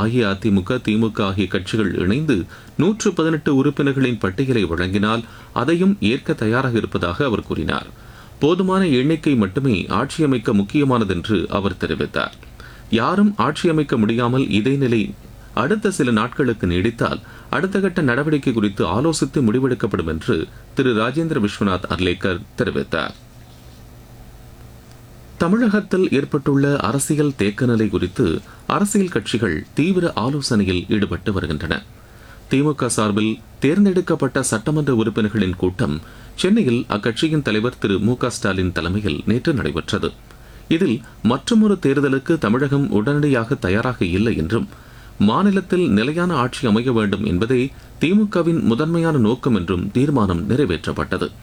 அஇஅதிமுக திமுக ஆகிய கட்சிகள் இணைந்து நூற்று பதினெட்டு உறுப்பினர்களின் பட்டியலை வழங்கினால் அதையும் ஏற்க தயாராக இருப்பதாக அவர் கூறினார் போதுமான எண்ணிக்கை மட்டுமே ஆட்சியமைக்க முக்கியமானது என்று அவர் தெரிவித்தார் யாரும் ஆட்சியமைக்க முடியாமல் இதே நிலை அடுத்த சில நாட்களுக்கு நீடித்தால் அடுத்த கட்ட நடவடிக்கை குறித்து ஆலோசித்து முடிவெடுக்கப்படும் என்று திரு ராஜேந்திர விஸ்வநாத் அர்லேக்கர் தெரிவித்தார் தமிழகத்தில் ஏற்பட்டுள்ள அரசியல் தேக்கநிலை குறித்து அரசியல் கட்சிகள் தீவிர ஆலோசனையில் ஈடுபட்டு வருகின்றன திமுக சார்பில் தேர்ந்தெடுக்கப்பட்ட சட்டமன்ற உறுப்பினர்களின் கூட்டம் சென்னையில் அக்கட்சியின் தலைவர் திரு மு க ஸ்டாலின் தலைமையில் நேற்று நடைபெற்றது இதில் மற்றொரு தேர்தலுக்கு தமிழகம் உடனடியாக தயாராக இல்லை என்றும் மாநிலத்தில் நிலையான ஆட்சி அமைய வேண்டும் என்பதே திமுகவின் முதன்மையான நோக்கம் என்றும் தீர்மானம் நிறைவேற்றப்பட்டது